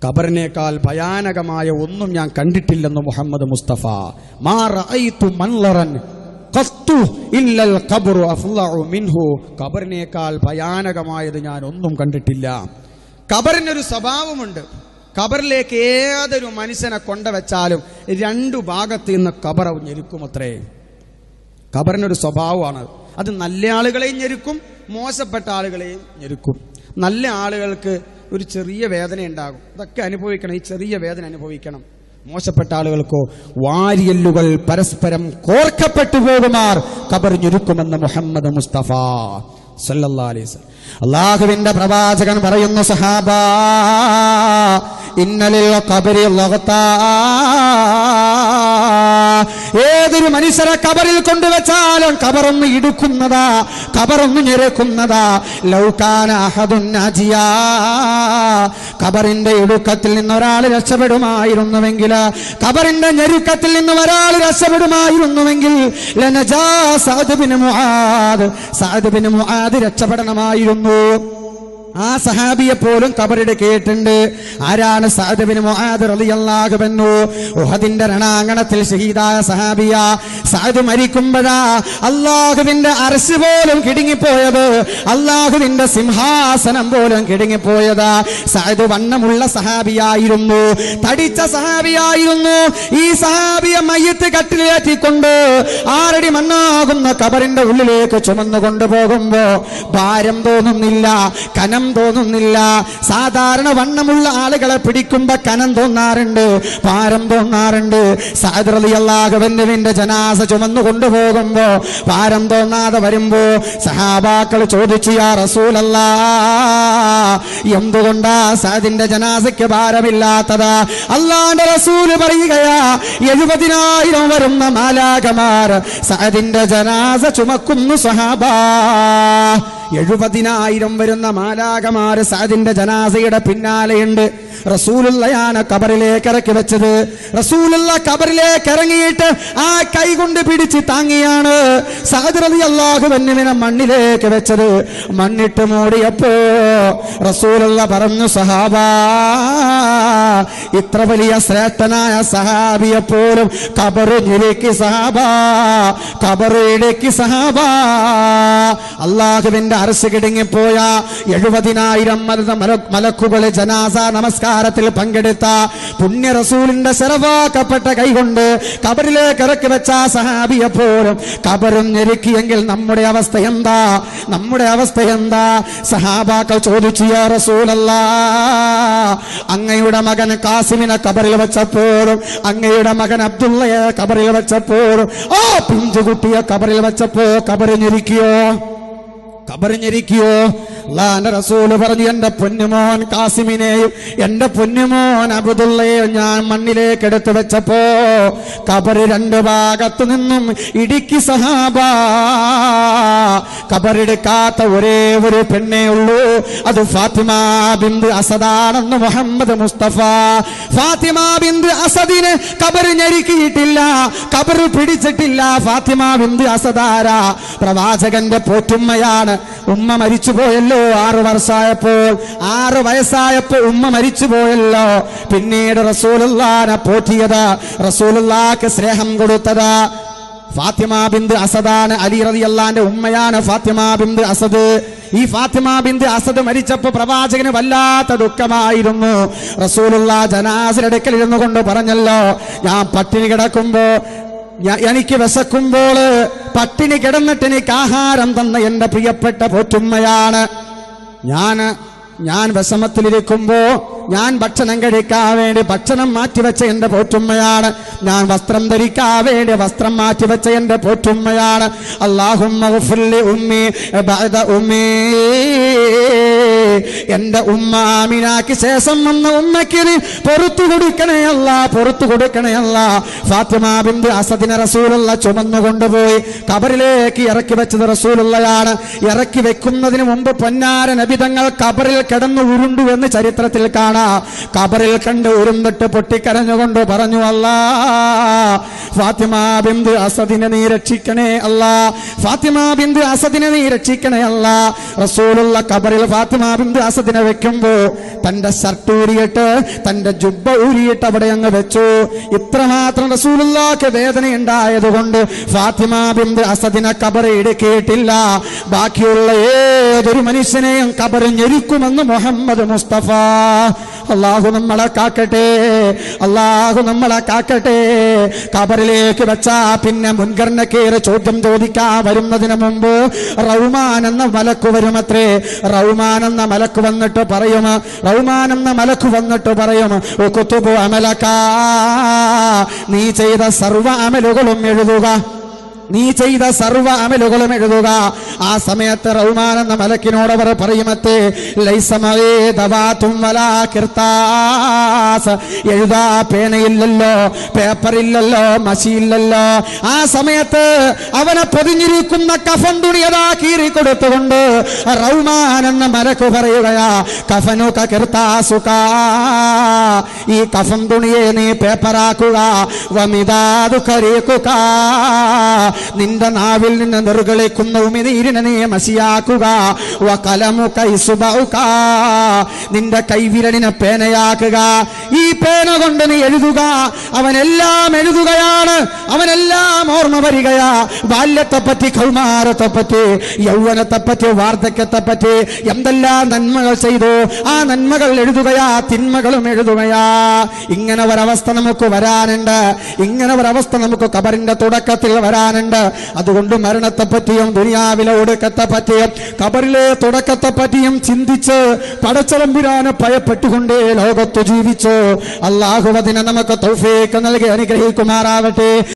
ഖബറിനേക്കാൾ ഭയാനകമായ ഒന്നും ഞാൻ കണ്ടിട്ടില്ലെന്ന് മുഹമ്മദ് മുസ്തഫ മാ റഅയ്തു മൻളറൻ ഖത്തു ഇല്ലൽ ഖബ്റു അഫ്ളഉ മിൻഹു ഖബറിനേക്കാൾ ഭയാനകമായത് ഞാൻ ഒന്നും കണ്ടിട്ടില്ല ഖബറിനൊരു സ്വഭാവമുണ്ട് ഖബറിലേക്ക് ഏതൊരു മനുഷ്യനെ കൊണ്ടുവച്ചാലും രണ്ടു ഭാഗത്ത് നിന്ന് ഖബർ ഞെരുക്കുമത്രേ ഖബറിനൊരു സ്വഭാവമാണ് അത് നല്ല ആളുകളെയും ഞെരുക്കും മോശപ്പെട്ട ആളുകളെയും ഞെരുക്കും നല്ല ആളുകൾക്ക് ഒരു ചെറിയ വേദന ഉണ്ടാകും ഇതൊക്കെ അനുഭവിക്കണം ഈ ചെറിയ വേദന അനുഭവിക്കണം മോശപ്പെട്ട ആളുകൾക്കോ വാരിയല്ലുകൾ പരസ്പരം കോർക്കപ്പെട്ടു പോകുമാർ ഖബർ ഞെരുക്കുമെന്ന് മുഹമ്മദ് മുസ്തഫ സല്ലല്ലാഹു അലൈഹി വസല്ലം അള്ളാഹുവിന്റെ പ്രവാചകൻ പറയുന്നു സഹാബ ഇന്നലിൽ ഖബരി ലഗത്താ ഏതൊരു മനുഷ്യരെ കബറിൽ കൊണ്ടുവച്ചാലും കബറൊന്ന് ഇടുക്കുന്നതാ കബറൊന്ന് ഞെരുക്കുന്നതാ ലൗകാന അഹദുൻ നാജിയാ കബറിന്റെ ഇടുക്കത്തിൽ നിന്ന് ഒരാൾ രക്ഷപ്പെടുമായിരുന്നുവെങ്കിൽ കബറിന്റെ ഞെരുക്കത്തിൽ നിന്ന് ഒരാൾ രക്ഷപ്പെടുമായിരുന്നുവെങ്കിൽ ലനജാ Saad bin Muadh Saad bin Muadh രക്ഷപ്പെടണമായിരുന്നു ആ സഹാബിയെ പോലും കബറിടെ കേട്ടുണ്ട് ആരാണ് സഅദ് ബിൻ മുആദ് റളിയല്ലാഹു അൻഹു ഉഹദിന്റെ രണാങ്കണത്തിൽ ഷഹീദായ സഹാബിയ സഅദ് മരിക്കുമ്പോഴാ അള്ളാഹുവിന്റെ അരശ് പോലും കിടുങ്ങിപ്പോയത് അള്ളാഹുവിന്റെ സിംഹാസനം പോലും കിടുങ്ങിപ്പോയത് സഅദ് വണ്ണമുള്ള സഹാബിയായിരുന്നു തടിച്ച സഹാബിയായിരുന്നു ഈ സഹാബിയെ മയ്യത്ത് കട്ടിലേറ്റിക്കൊണ്ട് ആറടി മണ്ണാകുന്ന കബറിന്റെ ഉള്ളിലേക്ക് ചുമന്നു കൊണ്ടുപോകുമ്പോ ഭാരം തോന്നുന്നില്ല കനം തോന്നുന്നില്ല സാധാരണ വണ്ണമുള്ള ആളുകളെ പിടിക്കുമ്പോ കനം തോന്നാറുണ്ട് ഭാരം തോന്നാറുണ്ട് സാദറിയാഹുവിന്റെ ജനാസ ചുമന്നു കൊണ്ടുപോകുമ്പോ ഭാരം തോന്നാതെ വരുമ്പോ സഹാബാക്കൾ ചോദിച്ചു യാ റസൂലല്ല എന്തുകൊണ്ടാ സാദിന്റെ ജനാസയ്ക്ക് ഭാരമില്ലാത്തത് അള്ളാന്റെ റസൂല് പറയുകയാ എഴുപതിനായിരം വരുന്ന മാലാകമാർ സാദിന്റെ ജനാസ ചുമക്കുന്നു സഹാബാ എഴുപതിനായിരം വരുന്ന മാലാകമാര് സാദിന്റെ ജനാസയുടെ പിന്നാലെയുണ്ട് റസൂലുള്ളയാണ് കബറിലേക്ക് ഇറക്കി വെച്ചത് റസൂലുള്ള കബറിലേക്ക് ഇറങ്ങിയിട്ട് ആ കൈ കൊണ്ട് പിടിച്ച് താങ്ങിയാണ് സാദറതി അള്ളാഹു വന്നുവിനെ മണ്ണിലേക്ക് വെച്ചത് മണ്ണിട്ട് മൂടിയപ്പോ റസൂലുള്ള പറഞ്ഞു സഹാബാ ഇത്ര വലിയ ശ്രേഷ്ഠനായ സഹാബിയെ പോലും കബറ് ഞെരുക്കി സഹാബാ കബറ് ഇടുക്കി സഹാബാ അള്ളാഹുവിന്റെ അറസ് കിടുങ്ങിപ്പോയ എഴുപതിനായിരം മല മല- മലക്കുകളെ ജനാസ നമസ്കാരത്തിൽ പങ്കെടുത്ത പുണ്യ റസൂലിന്റെ ശരവാക്കപ്പെട്ട കൈകൊണ്ട് കബറിലേക്ക് ഇറക്കി വെച്ച ആ സഹാബിയെ പോലും കബറും ഞെരുക്കിയെങ്കിൽ നമ്മുടെ അവസ്ഥ എന്താ നമ്മുടെ അവസ്ഥ എന്താ സഹാബാക്കൾ ചോദിച്ചു യാ റസൂലല്ലാ അങ്ങയുടെ മകൻ കാസിമിനെ കബറിൽ വെച്ചപ്പോഴും അങ്ങയുടെ മകൻ അബ്ദുള്ളയെ കബറിൽ വെച്ചപ്പോഴും ആ പിഞ്ചുകുട്ടിയെ കബറിൽ വെച്ചപ്പോ കബറ് ഞെരുക്കിയോ കബറിഞ്ഞിരിക്കുകയോ അള്ളാന്റെ റസൂല് പറഞ്ഞു എന്റെ പൊന്നുമോൻ കാസിമിനെയും എന്റെ പൊന്നുമോൻ അബുദുള്ളയെയും ഞാൻ മണ്ണിലേക്ക് എടുത്തു വെച്ചപ്പോ കബറ് രണ്ട് ഭാഗത്തു നിന്നും ഇടുക്കി സഹാബ കബറെടുക്കാത്ത ഒരേ ഒരു പെണ്ണേ ഉള്ളൂ അത് ഫാത്തിമ ബിന്ദു അസദാണെന്ന് മുഹമ്മദ് മുസ്തഫ ഫാത്തിമ ബിന്ദു അസദിന് കബറ് ഞെരുക്കിയിട്ടില്ല കബറ് പിടിച്ചിട്ടില്ല ഫാത്തിമ ബിന്ദു അസദാര പ്രവാചകന്റെ പോറ്റുമ്മയാണ് ഉമ്മ മരിച്ചു പോയല്ലോ ആറ് വർഷമായപ്പോൾ ആറ് വയസ്സായപ്പോ ഉമ്മ മരിച്ചു പോയല്ലോ പിന്നീട് റസൂലുള്ളാനെ പോറ്റിയത് റസൂലുള്ളാക്ക് സ്നേഹം കൊടുത്തത് ഫാത്തിമ ബിന്ദു അസദാണ് അലി റതി അള്ളാന്റെ ഉമ്മയാണ് ഫാത്തിമ ബിന്ദു അസദ് ഈ ഫാത്തിമ ബിന്ദു അസദ് മരിച്ചപ്പോ പ്രവാചകന് വല്ലാത്ത ദുഃഖമായിരുന്നു റസൂലുള്ള ജനാസിലടുക്കൽ ഇരുന്നു കൊണ്ട് പറഞ്ഞല്ലോ ഞാൻ പട്ടിണി കിടക്കുമ്പോ ഞാ- എനിക്ക് വിശക്കുമ്പോൾ പട്ടിണി കിടന്നിട്ട് എനിക്ക് ആഹാരം തന്ന എന്റെ പ്രിയപ്പെട്ട പോറ്റുമ്മയാണ് ഞാൻ ഞാൻ വിഷമത്തിലിരിക്കുമ്പോ ഞാൻ ഭക്ഷണം കഴിക്കാൻ വേണ്ടി ഭക്ഷണം മാറ്റിവെച്ച എന്റെ പോറ്റുമ്മയാണ് ഞാൻ വസ്ത്രം ധരിക്കാൻ വേണ്ടി വസ്ത്രം മാറ്റിവെച്ച എന്റെ പോറ്റുമ്മയാണ് അള്ളാഹുമ്മ ഗഫിർലി ഉമ്മി ബഅദ ഉമ്മീ എന്റെ ഉമ്മ ആമിനാക്ക് ശേഷം വന്ന ഉമ്മയ്ക്ക് നീ പൊറത്തു കൊടുക്കണേ അല്ല പൊറത്തു കൊടുക്കണേ അല്ല ഫാത്തിമ ബിന്ദു അസദിനെ റസൂലുള്ള ചുമന്നു കൊണ്ടുപോയി കബറിലേക്ക് ഇറക്കി വെച്ചത് റസൂലുള്ളയാണ് ഇറക്കി വെക്കുന്നതിന് മുമ്പ് പൊന്നാര നബിതങ്ങൾ കബറിൽ കിടന്നു ഉരുണ്ടു എന്ന് ചരിത്രത്തിൽ കാണാം കബറിൽ കണ്ട് ഉരുണ്ടിട്ട് പൊട്ടിക്കരഞ്ഞുകൊണ്ട് പറഞ്ഞു അല്ലാ ഫാത്തിമ ബിന്ദു അസദിനെ നീ രക്ഷിക്കണേ അല്ല ഫാത്തിമ ബിന്ദു അസദിനെ നീ രക്ഷിക്കണേ അല്ല റസൂലുള്ള കബറിൽ ഫാത്തിമ ബിന്ദു അസദിനെ വെക്കുമ്പോ തന്റെ ഷർട്ട് ഊരിയിട്ട് തന്റെ ജുബ്ബ ഊരിയിട്ട് അവിടെ അങ്ങ് വെച്ചു ഇത്രമാത്രം റസൂലുള്ളാക്ക് വേദന ഉണ്ടായതുകൊണ്ട് ഫാത്തിമ ബിന്ദു അസദിനെ കബർ ഇടുക്കിയിട്ടില്ല ബാക്കിയുള്ള ഏതൊരു മനുഷ്യനെയും കബർ ഞെരുക്കുമെന്ന് മുഹമ്മദ് മുസ്തഫ അള്ളാഹു നമ്മളെ കാക്കട്ടെ അള്ളാഹു നമ്മളെ കാക്കട്ടെ കബറിലേക്ക് വെച്ചാ പിന്നെ മുൻഗണന കയറി ചോദ്യം ചോദിക്കാൻ വരുന്നതിന് മുമ്പ് റൗമാൻ എന്ന മലക്ക് വരുമത്രേ റൗമാൻ എന്ന മലക്ക് വന്നിട്ട് പറയും റൗമാൻ എന്ന മലക്ക് വന്നിട്ട് പറയും കുത്തുബു അമലക്ക നീ ചെയ്ത സർവ അമലുകളും എഴുതുക നീ ചെയ്ത സർവ അമലുകളും എഴുതുക ആ സമയത്ത് റഹ്മാൻ എന്ന മലക്കിനോട് അവർ പറയുമത്തേ ലൈസമവേ ദവാത്തും വലാ കിർത്താസ് എഴുതാ പേനയില്ലല്ലോ പേപ്പറില്ലല്ലോ മഷിയില്ലല്ലോ ആ സമയത്ത് അവനെ പൊതിഞ്ഞിരിക്കുന്ന കഫൻ തുണിയതാ കീറി കൊടുത്തുകൊണ്ട് റഹ്മാൻ എന്ന മലക്ക് പറയുകയാ കഫനു കിർത്താസുക ഈ കഫൻ തുണിയെ നീ പേപ്പറാക്കുക വമിതാതു കരീക്കുക നിന്റെ നാവിൽ നിന്ന് നിർഗളിക്കുന്ന ഉമിനീരിനെ നീ മസിയാക്കുക വകലമു കൈസുബൗക നിന്റെ കൈവിരലിനെ പേനയാക്കുക ഈ പേന കൊണ്ട് നീ എഴുതുക അവനെല്ലാം എഴുതുകയാണ് അവനെല്ലാം ഓർമ്മ വരികയാ ബാല്യത്തെ പറ്റി കൗമാരത്തെ പറ്റി യൗവനത്തെ പറ്റി വാർദ്ധക്യത്തെ പറ്റി എന്തെല്ലാം നന്മകൾ ചെയ്തു ആ നന്മകൾ എഴുതുകയാ തിന്മകളും എഴുതുകയാ ഇങ്ങനെ ഒരവസ്ഥ നമുക്ക് വരാനുണ്ട് ഇങ്ങനെ ഒരവസ്ഥ നമുക്ക് കബറിന്റെ തുടക്കത്തിൽ വരാനുണ്ട് അതുകൊണ്ട് മരണത്തെ പറ്റിയും ദുനിയാവിലെ ഒടുക്കത്തെ പറ്റിയും കബറിലെ തുടക്കത്തെ പറ്റിയും ചിന്തിച്ച് പടച്ചളമ്പുരാനെ ഭയപ്പെട്ടുകൊണ്ടേ ലോകത്ത് ജീവിച്ചു അള്ളാഹു അതിനെ നമുക്ക് തൗഫീക്ക് നൽകി അനുഗ്രഹിക്കുമാറാവട്ടെ